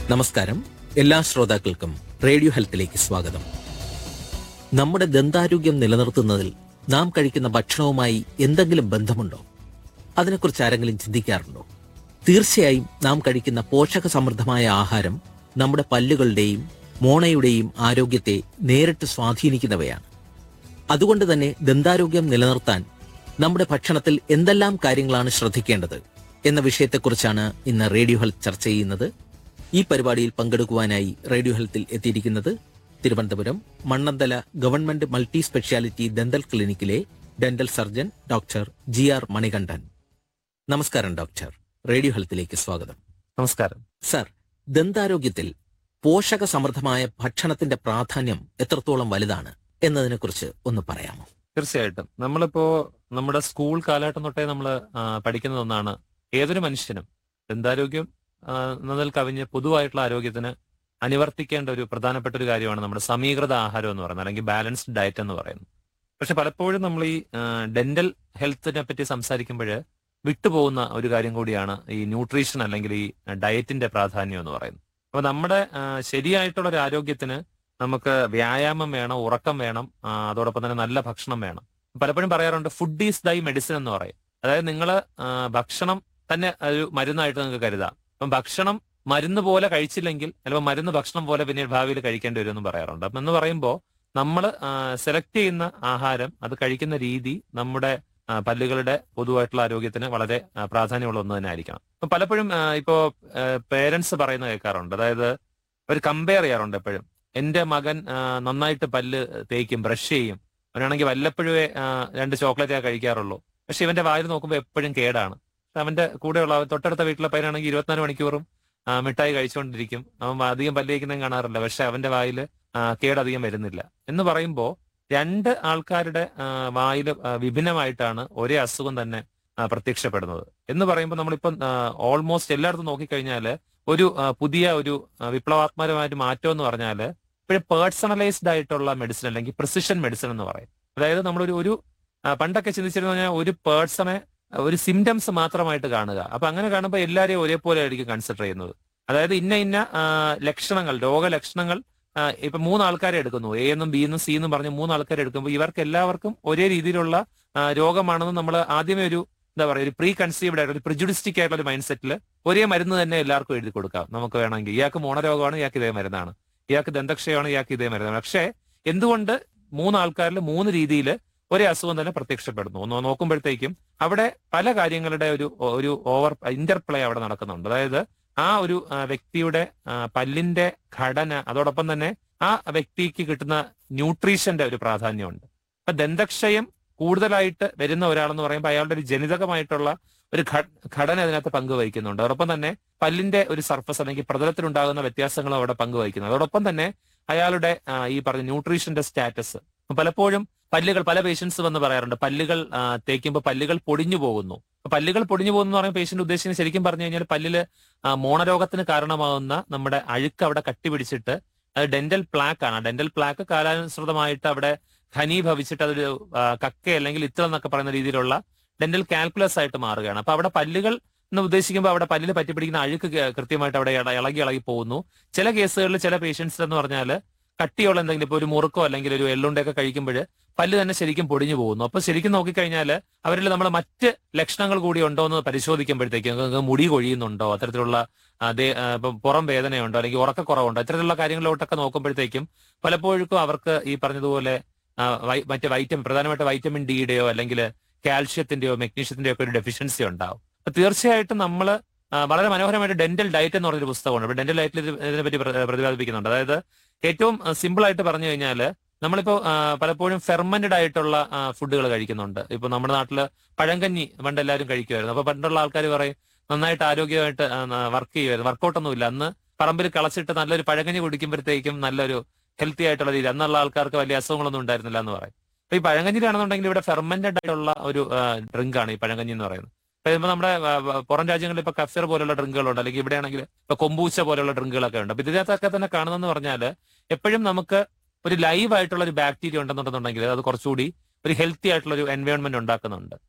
നമസ്കാരം എല്ലാ ശ്രോതാക്കൾക്കും റേഡിയോ ഹെൽത്തിലേക്ക് സ്വാഗതം നമ്മുടെ ദന്താരോഗ്യം നിലനിർത്തുന്നതിൽ നാം കഴിക്കുന്ന ഭക്ഷണവുമായി എന്തെങ്കിലും ബന്ധമുണ്ടോ അതിനെക്കുറിച്ച് ആരെങ്കിലും ചിന്തിക്കാറുണ്ടോ തീർച്ചയായും നാം കഴിക്കുന്ന പോഷക സമൃദ്ധമായ ആഹാരം നമ്മുടെ പല്ലുകളുടെയും മോണയുടെയും ആരോഗ്യത്തെ നേരിട്ട് സ്വാധീനിക്കുന്നവയാണ് അതുകൊണ്ട് തന്നെ ദന്താരോഗ്യം നിലനിർത്താൻ നമ്മുടെ ഭക്ഷണത്തിൽ എന്തെല്ലാം കാര്യങ്ങളാണ് ശ്രദ്ധിക്കേണ്ടത് എന്ന വിഷയത്തെക്കുറിച്ചാണ് ഇന്ന് റേഡിയോ ഹെൽത്ത് ചർച്ച ചെയ്യുന്നത് ഈ പരിപാടിയിൽ പങ്കെടുക്കുവാനായി റേഡിയോ ഹെൽത്തിൽ എത്തിയിരിക്കുന്നത് Thiruvananthapuram Mannanthala government multi speciality dental ക്ലിനിക്കിലെ dental surgeon doctor G R Manikandan നമസ്കാരം ഡോക്ടർ റേഡിയോ ഹെൽത്തിലേക്ക് സ്വാഗതം നമസ്കാരം സർ ദന്താരോഗ്യത്തിൽ പോഷക സമൃദ്ധമായ ഭക്ഷണത്തിന്റെ പ്രാധാന്യം എത്രത്തോളം വലുതാണ് എന്നതിനെക്കുറിച്ച് ഒന്ന് പറയാമോ തീർച്ചയായിട്ടും നമ്മളിപ്പോ നമ്മുടെ സ്കൂൾ കാലഘട്ടം തൊട്ടേ നമ്മൾ പഠിക്കുന്ന ഒന്നാണ് ഏതൊരു മനുഷ്യനും ദന്താരോഗ്യം ആ, എന്നതിൽ കവിഞ്ഞ് പൊതുവായിട്ടുള്ള ആരോഗ്യത്തിന് അനുവർത്തിക്കേണ്ട ഒരു പ്രധാനപ്പെട്ട ഒരു കാര്യമാണ് നമ്മുടെ സമീകൃത ആഹാരം എന്ന് പറയുന്നത് അല്ലെങ്കിൽ ബാലൻസ്ഡ് ഡയറ്റ് എന്ന് പറയുന്നത് പക്ഷെ പലപ്പോഴും നമ്മൾ ഈ ഡെന്റൽ ഹെൽത്തിനെ പറ്റി സംസാരിക്കുമ്പോൾ വിട്ടുപോകുന്ന ഒരു കാര്യം കൂടിയാണ് ഈ ന്യൂട്രീഷൻ അല്ലെങ്കിൽ ഈ ഡയറ്റിന്റെ പ്രാധാന്യം എന്ന് പറയുന്നത് അപ്പൊ നമ്മുടെ ആ, ശരിയായിട്ടുള്ള ഒരു ആരോഗ്യത്തിന് നമുക്ക് വ്യായാമം വേണം ഉറക്കം വേണം ആ, അതോടൊപ്പം തന്നെ നല്ല ഭക്ഷണം വേണം പലപ്പോഴും പറയാറുണ്ട് ഫുഡ് ഈസ് ദൈ മെഡിസിൻ എന്ന് പറയും അതായത് നിങ്ങൾ ഭക്ഷണം തന്നെ ഒരു മരുന്നായിട്ട് നിങ്ങൾക്ക് കരുതാം അപ്പം ഭക്ഷണം മരുന്ന് പോലെ കഴിച്ചില്ലെങ്കിൽ ചിലപ്പോൾ മരുന്ന് ഭക്ഷണം പോലെ പിന്നീട് ഭാവിയിൽ കഴിക്കേണ്ടി വരുമെന്നും പറയാറുണ്ട് അപ്പം എന്ന് പറയുമ്പോൾ നമ്മൾ സെലക്ട് ചെയ്യുന്ന ആഹാരം അത് കഴിക്കുന്ന രീതി നമ്മുടെ ആ, പല്ലുകളുടെ പൊതുവായിട്ടുള്ള ആരോഗ്യത്തിന് വളരെ ആ, പ്രാധാന്യമുള്ള ഒന്ന് തന്നെ ആയിരിക്കണം അപ്പം പലപ്പോഴും ആ, ഇപ്പോ പേരൻസ് പറയുന്നത് കേൾക്കാറുണ്ട് അതായത് അവർ കമ്പയർ ചെയ്യാറുണ്ട് എപ്പോഴും എന്റെ മകൻ ആ, നന്നായിട്ട് പല്ല് തേക്കും ബ്രഷ് ചെയ്യും അവനാണെങ്കിൽ വല്ലപ്പോഴേ ആ, രണ്ട് ചോക്ലേറ്റേ കഴിക്കാറുള്ളൂ പക്ഷെ ഇവന്റെ വായിൽ നോക്കുമ്പോൾ എപ്പോഴും കേടാണ് പക്ഷെ അവന്റെ കൂടെയുള്ള അവൻ തൊട്ടടുത്ത വീട്ടിലെ പയ്യനാണെങ്കിൽ ഇരുപത്തിനാല് മണിക്കൂറും ആ, മിഠായി കഴിച്ചുകൊണ്ടിരിക്കും അവൻ അധികം പല്ല് തേക്കുന്നതും കാണാറില്ല പക്ഷെ അവന്റെ വായിൽ കേട് അധികം വരുന്നില്ല എന്ന് പറയുമ്പോൾ രണ്ട് ആൾക്കാരുടെ വായിൽ വിഭിന്നമായിട്ടാണ് ഒരേ അസുഖം തന്നെ ആ, പ്രത്യക്ഷപ്പെടുന്നത് എന്ന് പറയുമ്പോൾ നമ്മളിപ്പം ഓൾമോസ്റ്റ് എല്ലായിടത്തും നോക്കിക്കഴിഞ്ഞാൽ ഒരു ആ, പുതിയ ഒരു ആ, വിപ്ലവാത്മകമായിട്ട് മാറ്റം എന്ന് പറഞ്ഞാൽ ഇപ്പോഴും പേഴ്സണലൈസ്ഡ് ആയിട്ടുള്ള മെഡിസിൻ അല്ലെങ്കിൽ പ്രിസിഷൻ മെഡിസിൻ എന്ന് പറയും അതായത് നമ്മളൊരു ഒരു ആ, പണ്ടൊക്കെ ചിന്തിച്ചിരുന്നു പറഞ്ഞാൽ ഒരു പേഴ്സണെ ഒരു സിംറ്റംസ് മാത്രമായിട്ട് കാണുക അപ്പൊ അങ്ങനെ കാണുമ്പോൾ എല്ലാവരെയും ഒരേപോലെ ആയിരിക്കും കൺസിഡർ ചെയ്യുന്നത് അതായത് ഇന്ന ഇന്ന ആ, ലക്ഷണങ്ങൾ രോഗലക്ഷണങ്ങൾ ആ, ഇപ്പൊ മൂന്ന് ആൾക്കാരെ എടുക്കുന്നു എ എന്നും ബി എന്നും സി എന്നും പറഞ്ഞ് മൂന്ന് ആൾക്കാരെ എടുക്കുമ്പോൾ ഇവർക്ക് എല്ലാവർക്കും ഒരേ രീതിയിലുള്ള ആ, രോഗമാണെന്ന് നമ്മൾ ആദ്യമേ ഒരു എന്താ പറയുക ഒരു പ്രീ കൺസീവ്ഡ് ആയിട്ടുള്ള ഒരു പ്രിജുഡിസ്റ്റിക് ആയിട്ടുള്ള ഒരു മൈൻഡ് സെറ്റിൽ ഒരേ മരുന്ന് തന്നെ എല്ലാവർക്കും എഴുതി കൊടുക്കാം നമുക്ക് വേണമെങ്കിൽ ഇയാൾക്ക് മോണരോഗമാണ് ഇയാൾക്ക് ഇതേ മരുന്നാണ് ഇയാൾക്ക് ദന്തക്ഷയമാണ് ഇയാൾക്ക് ഇതേ മരുന്നാണ് പക്ഷേ എന്തുകൊണ്ട് മൂന്ന് ആൾക്കാരിൽ മൂന്ന് രീതിയിൽ ഒരേ അസുഖം തന്നെ പ്രത്യക്ഷപ്പെടുന്നു ഒന്ന് നോക്കുമ്പോഴത്തേക്കും അവിടെ പല കാര്യങ്ങളുടെ ഒരു ഒരു ഓവർ ഇന്റർപ്ലേ അവിടെ നടക്കുന്നുണ്ട് അതായത് ആ ഒരു ആ, വ്യക്തിയുടെ ആ, പല്ലിന്റെ ഘടന അതോടൊപ്പം തന്നെ ആ വ്യക്തിക്ക് കിട്ടുന്ന ന്യൂട്രീഷന്റെ ഒരു പ്രാധാന്യമുണ്ട് അപ്പൊ ദന്തക്ഷയം കൂടുതലായിട്ട് വരുന്ന ഒരാളെന്ന് പറയുമ്പോൾ അയാളുടെ ഒരു ജനിതകമായിട്ടുള്ള ഒരു ഘ- ഘടന അതിനകത്ത് പങ്കുവഹിക്കുന്നുണ്ട് അതോടൊപ്പം തന്നെ പല്ലിന്റെ ഒരു സർഫസ് അല്ലെങ്കിൽ പ്രതലത്തിലുണ്ടാകുന്ന വ്യത്യാസങ്ങളും അവിടെ പങ്കുവഹിക്കുന്നു അതോടൊപ്പം തന്നെ അയാളുടെ ആ, ഈ പറഞ്ഞ ന്യൂട്രീഷന്റെ സ്റ്റാറ്റസ് പലപ്പോഴും പല്ലുകൾ പല പേഷ്യൻസ് വന്ന് പറയാറുണ്ട് പല്ലുകൾ ആ, തേക്കുമ്പോൾ പല്ലുകൾ പൊടിഞ്ഞു പോകുന്നു അപ്പൊ പല്ലുകൾ പൊടിഞ്ഞു പോകുന്നു എന്ന് പറയുമ്പോൾ പേഷ്യന്റ് ഉദ്ദേശിക്കുന്നത് ശരിക്കും പറഞ്ഞു കഴിഞ്ഞാൽ പല്ലില് ആ, മോണരോഗത്തിന് കാരണമാകുന്ന നമ്മുടെ അഴുക്ക് അവിടെ കട്ടിപിടിച്ചിട്ട് അത് ഡെന്റൽ പ്ലാക്ക് ആണ് ഡെന്റൽ പ്ലാക്ക് കാലാനുസൃതമായിട്ട് അവിടെ ഘനീഭവിച്ചിട്ട് അതൊരു ആ, കക്ക അല്ലെങ്കിൽ ഇത്ര എന്നൊക്കെ പറയുന്ന രീതിയിലുള്ള ഡെന്റൽ കാൽക്കുലസ് ആയിട്ട് മാറുകയാണ് അപ്പൊ അവിടെ പല്ലുകൾ എന്ന് ഉദ്ദേശിക്കുമ്പോൾ അവിടെ പല്ലിൽ പറ്റിപ്പിടിക്കുന്ന അഴുക്ക് ക- കൃത്യമായിട്ട് അവിടെ ഇള- ഇളകി ഇളകി പോകുന്നു ചില കേസുകളിൽ ചില പേഷ്യൻസ് എന്ന് പറഞ്ഞാൽ കട്ടിയുള്ള എന്തെങ്കിലും ഇപ്പൊ ഒരു മുറുക്കോ അല്ലെങ്കിൽ ഒരു എള്ളുണ്ടൊക്കെ കഴിക്കുമ്പോൾ പല്ല് തന്നെ ശരിക്കും പൊടിഞ്ഞു പോകുന്നു അപ്പൊ ശരിക്കും നോക്കിക്കഴിഞ്ഞാൽ അവരിൽ നമ്മൾ മറ്റ് ലക്ഷണങ്ങൾ കൂടി ഉണ്ടോ എന്ന് പരിശോധിക്കുമ്പോഴത്തേക്കും നിങ്ങൾക്ക് മുടി കൊഴിയുന്നുണ്ടോ അത്തരത്തിലുള്ള അതേ ആ, ഇപ്പം പുറം വേദനയുണ്ടോ അല്ലെങ്കിൽ ഉറക്കക്കുറവുണ്ടോ ഇത്തരത്തിലുള്ള കാര്യങ്ങളിലോട്ടൊക്കെ നോക്കുമ്പോഴത്തേക്കും പലപ്പോഴും അവർക്ക് ഈ പറഞ്ഞതുപോലെ ആ, വൈ- മറ്റ് വൈറ്റമിൻ പ്രധാനമായിട്ട് വൈറ്റമിൻ ഡിയുടെയോ അല്ലെങ്കിൽ കാൽഷ്യത്തിന്റെയോ മെഗ്നീഷ്യത്തിന്റെയോ ഒക്കെ ഒരു ഡെഫിഷ്യൻസി ഉണ്ടാവും അപ്പൊ തീർച്ചയായിട്ടും നമ്മൾ വളരെ മനോഹരമായിട്ട് ഡെന്റൽ ഡയറ്റ് എന്ന് പറഞ്ഞൊരു പുസ്തകമുണ്ട് അപ്പൊ ഡെന്റൽ ഡയറ്റിൽ ഇതിനെ പറ്റി പ്ര- പ്രതിപാദിപ്പിക്കുന്നുണ്ട് അതായത് ഏറ്റവും സിമ്പിൾ ആയിട്ട് പറഞ്ഞു കഴിഞ്ഞാൽ നമ്മളിപ്പോ ആ, പലപ്പോഴും ഫെർമെന്റഡ് ആയിട്ടുള്ള ഫുഡുകൾ കഴിക്കുന്നുണ്ട് ഇപ്പൊ നമ്മുടെ നാട്ടില് പഴങ്കഞ്ഞി പണ്ട് എല്ലാവരും കഴിക്കുമായിരുന്നു അപ്പൊ പണ്ടുള്ള ആൾക്കാർ പറയും നന്നായിട്ട് ആരോഗ്യമായിട്ട് വർക്ക് ചെയ്യുമായിരുന്നു വർക്കൗട്ടൊന്നും ഇല്ല അന്ന് പറമ്പിൽ കളച്ചിട്ട് നല്ലൊരു പഴങ്കഞ്ഞി കുടിക്കുമ്പോഴത്തേക്കും നല്ലൊരു ഹെൽത്തി ആയിട്ടുള്ള രീതി അന്നുള്ള ആൾക്കാർക്ക് വലിയ അസുഖങ്ങളൊന്നും ഉണ്ടായിരുന്നില്ല എന്ന് പറയും അപ്പൊ ഈ പഴങ്കഞ്ഞിലാണെന്നുണ്ടെങ്കിൽ ഇവിടെ ഫെർമെന്റഡ് ആയിട്ടുള്ള ഒരു ഡ്രിങ്ക് ആണ് ഈ പഴങ്കഞ്ഞി എന്ന് പറയുന്നത് അപ്പൊ ഇപ്പൊ നമ്മുടെ ആ, ആ, പുറം രാജ്യങ്ങളിൽ ഇപ്പൊ കഫീർ പോലുള്ള ഡ്രിങ്കുകളുണ്ട് അല്ലെങ്കിൽ ഇവിടെയാണെങ്കിൽ ഇപ്പൊ കൊമ്പൂച്ച പോലുള്ള ഡ്രിങ്കുകളൊക്കെ ഉണ്ട് അപ്പൊ ഇതിനകത്തൊക്കെ തന്നെ കാണുന്നതെന്ന് പറഞ്ഞാൽ എപ്പോഴും നമുക്ക് ഒരു ലൈവ് ആയിട്ടുള്ള ഒരു ബാക്ടീരിയ ഉണ്ടെന്നുണ്ടെന്നുണ്ടെങ്കിൽ അത് കുറച്ചുകൂടി ഒരു ഹെൽത്തി ആയിട്ടുള്ള ഒരു എൻവയോൺമെന്റ് ഉണ്ടാക്കുന്നുണ്ട്